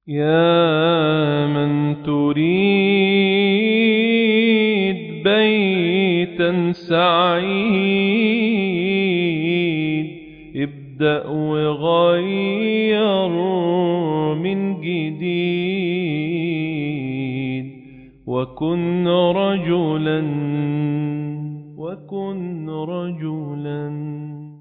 يا من تريد بيتا سعيد ابدأ وغير من جديد وكن رجلا وكن رجلا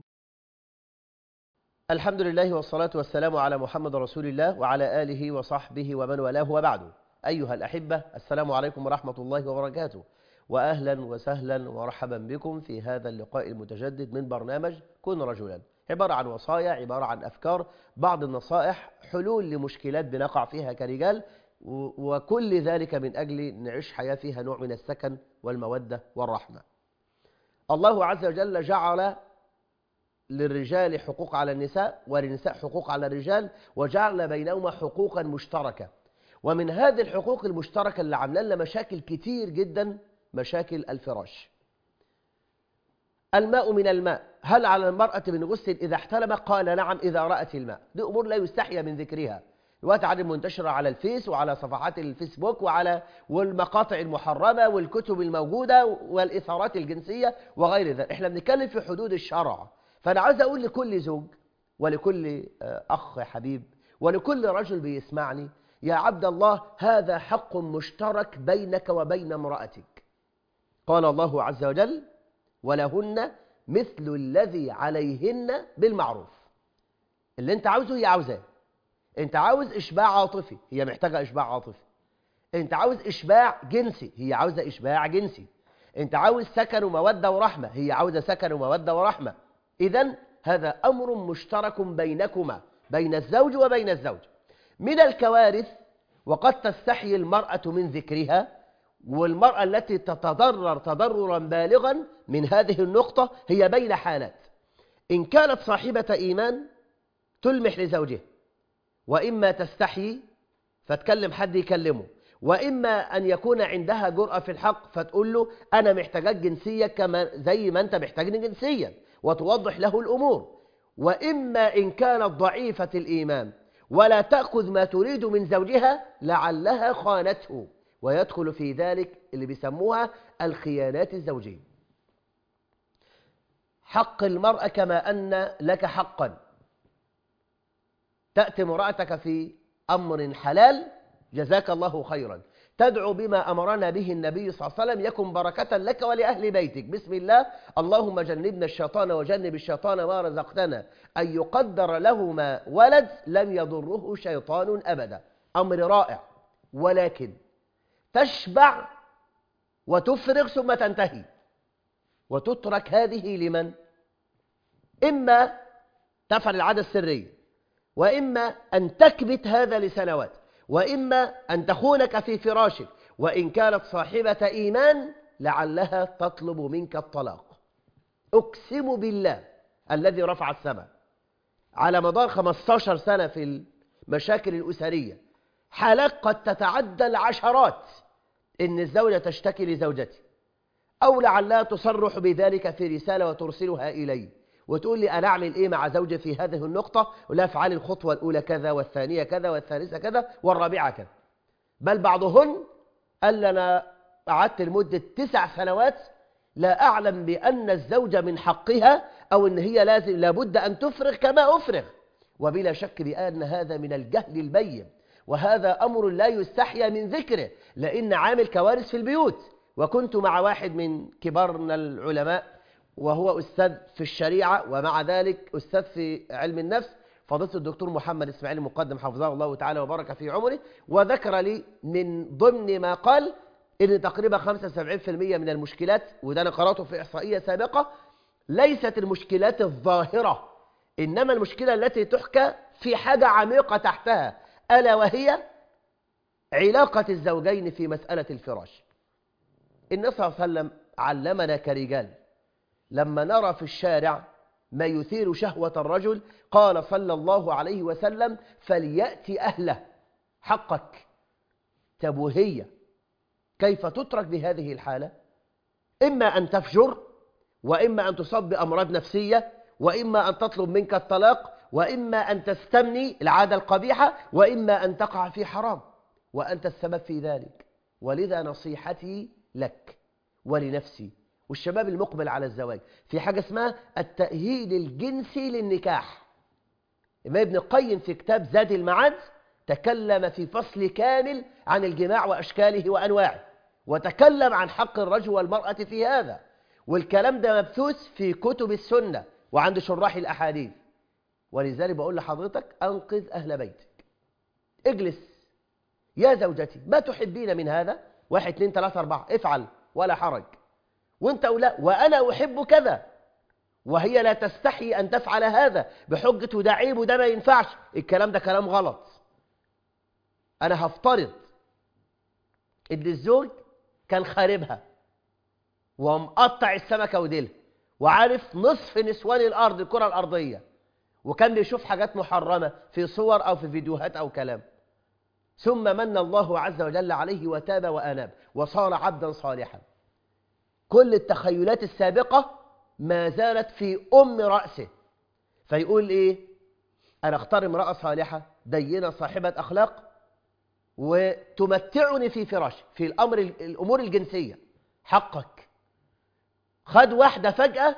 الحمد لله والصلاة والسلام على محمد رسول الله وعلى آله وصحبه ومن والاه وبعد أيها الأحبة السلام عليكم ورحمة الله وبركاته وأهلا وسهلا ومرحبا بكم في هذا اللقاء المتجدد من برنامج كن رجلا عبارة عن وصايا عبارة عن أفكار بعض النصائح حلول لمشكلات بنقع فيها كرجال و- وكل ذلك من أجل نعيش حياة فيها نوع من السكن والمودة والرحمة الله عز وجل جعل للرجال حقوق على النساء وللنساء حقوق على الرجال وجعل بينهما حقوقا مشتركة ومن هذه الحقوق المشتركة اللي عامله لنا مشاكل كتير جدا مشاكل الفراش الماء من الماء هل على المرأة من غسل إذا احتلم قال نعم إذا رأت الماء دي أمور لا يستحيا من ذكرها الوقت عاد منتشرة على الفيس وعلى صفحات الفيسبوك وعلى والمقاطع المحرمة والكتب الموجودة والإثارات الجنسية وغير ذلك احنا بنتكلم في حدود الشرع فأنا عايز أقول لكل زوج ولكل آه، أخ حبيب ولكل رجل بيسمعني يا عبد الله هذا حق مشترك بينك وبين امرأتك قال الله عز وجل ولهن مثل الذي عليهن بالمعروف اللي انت عاوزه هي عاوزاه انت عاوز اشباع عاطفي هي محتاجة اشباع عاطفي انت عاوز اشباع جنسي هي عاوزة اشباع جنسي انت عاوز سكن ومودة ورحمة هي عاوزة سكن ومودة ورحمة اذا هذا امر مشترك بينكما بين الزوج وبين الزوج من الكوارث وقد تستحي المرأة من ذكرها والمرأة التي تتضرر تضررا بالغا من هذه النقطة هي بين حالات إن كانت صاحبة إيمان تلمح لزوجها وإما تستحيي فتكلم حد يكلمه وإما أن يكون عندها جرأة في الحق فتقول له أنا محتاجك جنسيا كما زي ما أنت محتاجني جنسيا وتوضح له الأمور وإما إن كانت ضعيفة الإيمان ولا تأخذ ما تريد من زوجها لعلها خانته ويدخل في ذلك اللي بيسموها الخيانات الزوجية حق المرأة كما أن لك حقا تأتي امرأتك في أمر حلال جزاك الله خيرا تدعو بما أمرنا به النبي صلى الله عليه وسلم يكن بركة لك ولأهل بيتك بسم الله اللهم جنبنا الشيطان وجنب الشيطان ما رزقتنا أن يقدر لهما ولد لم يضره شيطان أبدا أمر رائع ولكن تشبع وتفرغ ثم تنتهي وتترك هذه لمن؟ إما تفعل العادة السرية وإما أن تكبت هذا لسنوات وإما أن تخونك في فراشك وإن كانت صاحبة إيمان لعلها تطلب منك الطلاق أقسم بالله الذي رفع السماء على مدار 15 سنة في المشاكل الأسرية حالات قد تتعدى العشرات إن الزوجة تشتكي لزوجتي أو لعلها تصرح بذلك في رسالة وترسلها إلي وتقول لي أنا أعمل إيه مع زوجي في هذه النقطة ولا أفعل الخطوة الأولى كذا والثانية كذا والثالثة كذا والرابعة كذا بل بعضهن قال أنا قعدت لمدة تسع سنوات لا أعلم بأن الزوجة من حقها أو أن هي لازم لابد أن تفرغ كما أفرغ وبلا شك بأن هذا من الجهل البين وهذا أمر لا يستحيا من ذكره لأن عامل كوارث في البيوت وكنت مع واحد من كبارنا العلماء وهو أستاذ في الشريعة ومع ذلك أستاذ في علم النفس فضيلة الدكتور محمد إسماعيل المقدم حفظه الله تعالى وبارك في عمره وذكر لي من ضمن ما قال إن تقريبا 75% من المشكلات وده أنا قرأته في إحصائية سابقة ليست المشكلات الظاهرة إنما المشكلة التي تحكى في حاجة عميقة تحتها ألا وهي علاقة الزوجين في مسألة الفراش النبي صلى الله عليه وسلم علمنا كرجال لما نرى في الشارع ما يثير شهوة الرجل قال صلى الله عليه وسلم فليأتي أهله حقك تبوهية كيف تترك بهذه الحالة إما أن تفجر وإما أن تصاب بأمراض نفسية وإما أن تطلب منك الطلاق وإما أن تستمني العادة القبيحة وإما أن تقع في حرام وأنت السبب في ذلك ولذا نصيحتي لك ولنفسي والشباب المقبل على الزواج في حاجة اسمها التأهيل الجنسي للنكاح إمام ابن القيم في كتاب زاد المعاد تكلم في فصل كامل عن الجماع وأشكاله وأنواعه وتكلم عن حق الرجل والمرأة في هذا والكلام ده مبثوث في كتب السنة وعند شراح الأحاديث ولذلك بقول لحضرتك أنقذ أهل بيتك اجلس يا زوجتي ما تحبين من هذا واحد اثنين ثلاثة أربعة افعل ولا حرج وانت لا وأنا أحب كذا وهي لا تستحي أن تفعل هذا بحجة وده عيب وده ما ينفعش الكلام ده كلام غلط أنا هفترض إن الزوج كان خاربها ومقطع السمكة وديلها وعارف نصف نسوان الأرض الكرة الأرضية وكان بيشوف حاجات محرمة في صور أو في فيديوهات أو كلام ثم من الله عز وجل عليه وتاب وأناب وصار عبدا صالحا كل التخيلات السابقة ما زالت في أم رأسه فيقول إيه أنا اختار امرأة صالحة دينة صاحبة أخلاق وتمتعني في فراشي في الأمر الأمور الجنسية حقك خد واحدة فجأة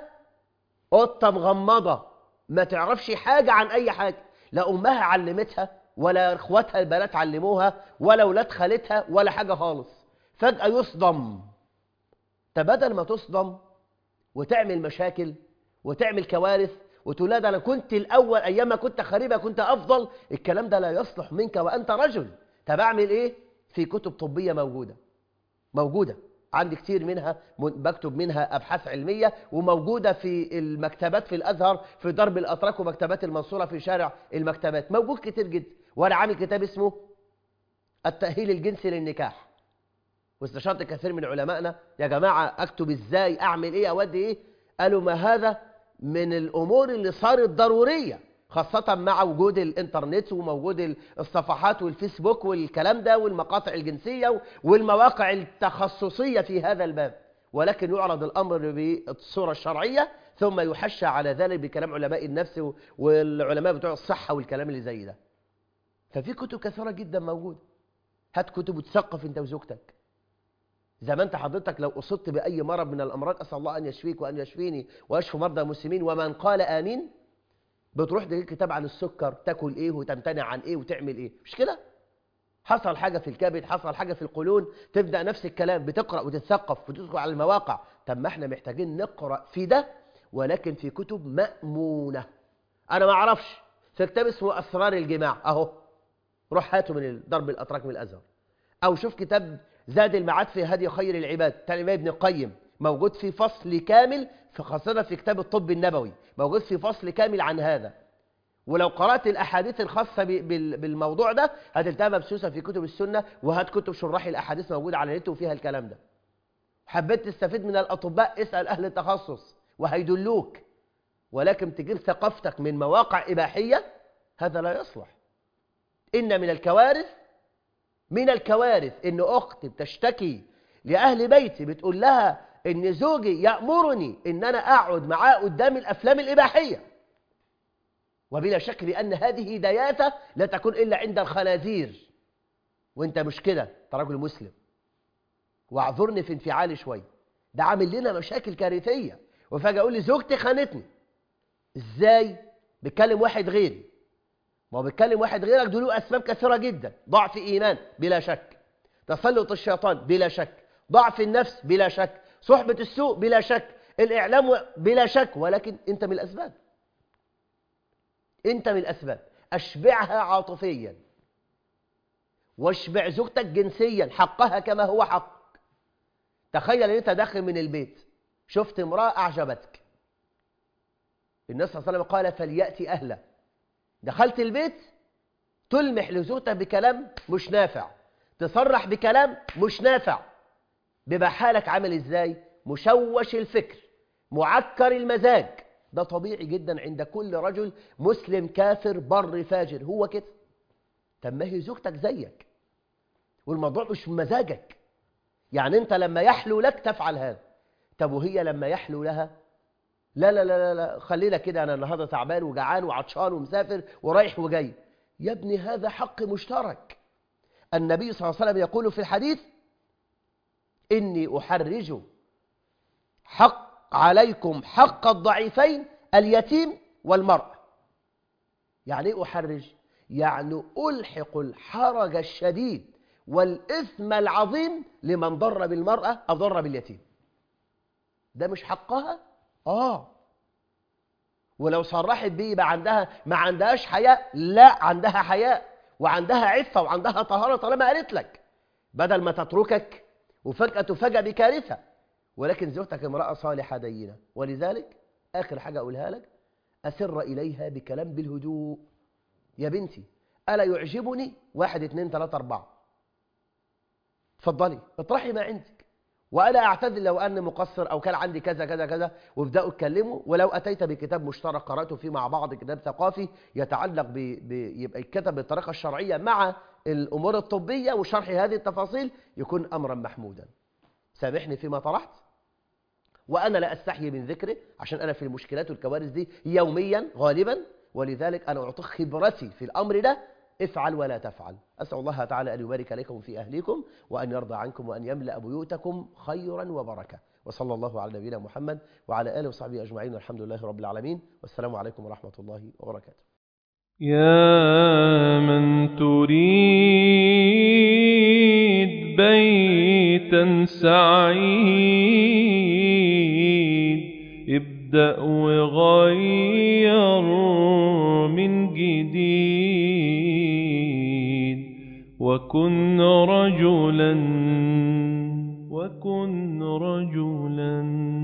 قطة مغمضة ما تعرفش حاجة عن أي حاجة لا أمها علمتها ولا إخواتها البنات علموها ولا ولاد خالتها ولا حاجة خالص فجأة يصدم تبدل ما تصدم وتعمل مشاكل وتعمل كوارث وتقول لا ده أنا كنت الأول أيام ما كنت خريبة كنت أفضل الكلام ده لا يصلح منك وأنت رجل طب أعمل إيه؟ في كتب طبية موجودة موجودة عندي كتير منها بكتب منها أبحاث علمية وموجودة في المكتبات في الأزهر في درب الأتراك ومكتبات المنصورة في شارع المكتبات موجود كتير جدا وأنا عامل كتاب اسمه التأهيل الجنسي للنكاح واستشرت كثير من علمائنا يا جماعة أكتب إزاي أعمل إيه أودي إيه قالوا ما هذا من الأمور اللي صارت ضرورية خاصة مع وجود الإنترنت وموجود الصفحات والفيسبوك والكلام ده والمقاطع الجنسية والمواقع التخصصية في هذا الباب ولكن يعرض الأمر بالصورة الشرعية ثم يحشى على ذلك بكلام علماء النفس والعلماء بتوع الصحة والكلام اللي زي ده ففي كتب كثيرة جدا موجودة هات كتب وتثقف انت وزوجتك زي ما انت حضرتك لو أصبت بأي مرض من الأمراض أسأل الله أن يشفيك وأن يشفيني ويشفي مرضى المسلمين ومن قال آمين بتروح تجيب كتاب عن السكر تاكل ايه وتمتنع عن ايه وتعمل ايه مش كده حصل حاجة في الكبد حصل حاجة في القولون تبدأ نفس الكلام بتقرأ وتتثقف وتدخل على المواقع طب ما احنا محتاجين نقرأ في ده ولكن في كتب مأمونة أنا ما أعرفش في كتاب اسمه أسرار الجماع أهو روح هاته من ضرب الأتراك من الأزهر أو شوف كتاب زاد المعاد في هدي خير العباد تاني ابن القيم موجود في فصل كامل في خاصة في كتاب الطب النبوي موجود في فصل كامل عن هذا ولو قرأت الأحاديث الخاصة بالموضوع ده هتلتها مبسوسة في كتب السنة وهات كتب شراح الأحاديث موجودة على النت وفيها الكلام ده حبيت تستفيد من الأطباء اسأل أهل التخصص وهيدلوك ولكن تجيب ثقافتك من مواقع إباحية هذا لا يصلح إن من الكوارث من الكوارث إن أختي بتشتكي لأهل بيتي بتقول لها إن زوجي يأمرني إن أنا أقعد معاه قدام الأفلام الإباحية وبلا شك بأن هذه دياثة لا تكون إلا عند الخنازير وانت مش كده انت راجل مسلم واعذرني في انفعالي شوية ده عامل لنا مشاكل كارثية وفجأة أقول لي زوجتي خانتني ازاي بيتكلم واحد غيري ما هو بيتكلم واحد غيرك دول له أسباب كثيرة جدا ضعف إيمان بلا شك تسلط الشيطان بلا شك ضعف النفس بلا شك صحبة السوء بلا شك الإعلام بلا شك ولكن أنت من الأسباب أنت من الأسباب أشبعها عاطفيا واشبع زوجتك جنسيا حقها كما هو حق تخيل أن أنت داخل من البيت شفت امرأة أعجبتك النبي صلى الله عليه وسلم قال فليأتي أهله دخلت البيت تلمح لزوجتك بكلام مش نافع تصرح بكلام مش نافع بيبقى حالك عامل ازاي مشوش الفكر معكر المزاج ده طبيعي جدا عند كل رجل مسلم كافر بر فاجر هو كده طب ما هي زوجتك زيك والموضوع مش لا لا لا لا, لا. خلينا كده أنا النهاردة تعبان وجعان وعطشان ومسافر ورايح وجاي يا ابني هذا حق مشترك النبي صلى الله عليه وسلم يقول في الحديث إني أحرج حق عليكم حق الضعيفين اليتيم والمرأة يعني ايه أحرج؟ يعني ألحق الحرج الشديد والإثم العظيم لمن ضر بالمرأة أو ضر باليتيم ده مش حقها؟ آه ولو صرحت بيه يبقى عندها ما عندهاش حياء لا عندها حياء وعندها عفة وعندها طهارة طالما قالت لك بدل ما تتركك وفجأة تفاجأ بكارثة ولكن زوجتك امرأة صالحة دينة ولذلك آخر حاجة أقولها لك أسر إليها بكلام بالهدوء يا بنتي ألا يعجبني واحد اتنين تلاتة أربعة اتفضلي اطرحي ما عندك وأنا أعتذر لو أني مقصر أو كان عندي كذا كذا كذا وابدأوا اتكلموا ولو أتيت بكتاب مشترك قرأته فيه مع بعض كتاب ثقافي يتعلق ب... ب... يبقى يتكتب بالطريقة الشرعية مع الأمور الطبية وشرح هذه التفاصيل يكون أمرا محمودا سامحني فيما طرحت وأنا لا أستحي من ذكره عشان أنا في المشكلات والكوارث دي يوميا غالبا ولذلك أنا أعطيك خبرتي في الأمر ده افعل ولا تفعل أسأل الله تعالى أن يبارك لكم في أهليكم وأن يرضى عنكم وأن يملأ بيوتكم خيرا وبركة وصلى الله على نبينا محمد وعلى آله وصحبه أجمعين والحمد لله رب العالمين والسلام عليكم ورحمة الله وبركاته يا من تريد بيتا سعيد ابدأ وغير من جديد وكن رجلا وكن رجلا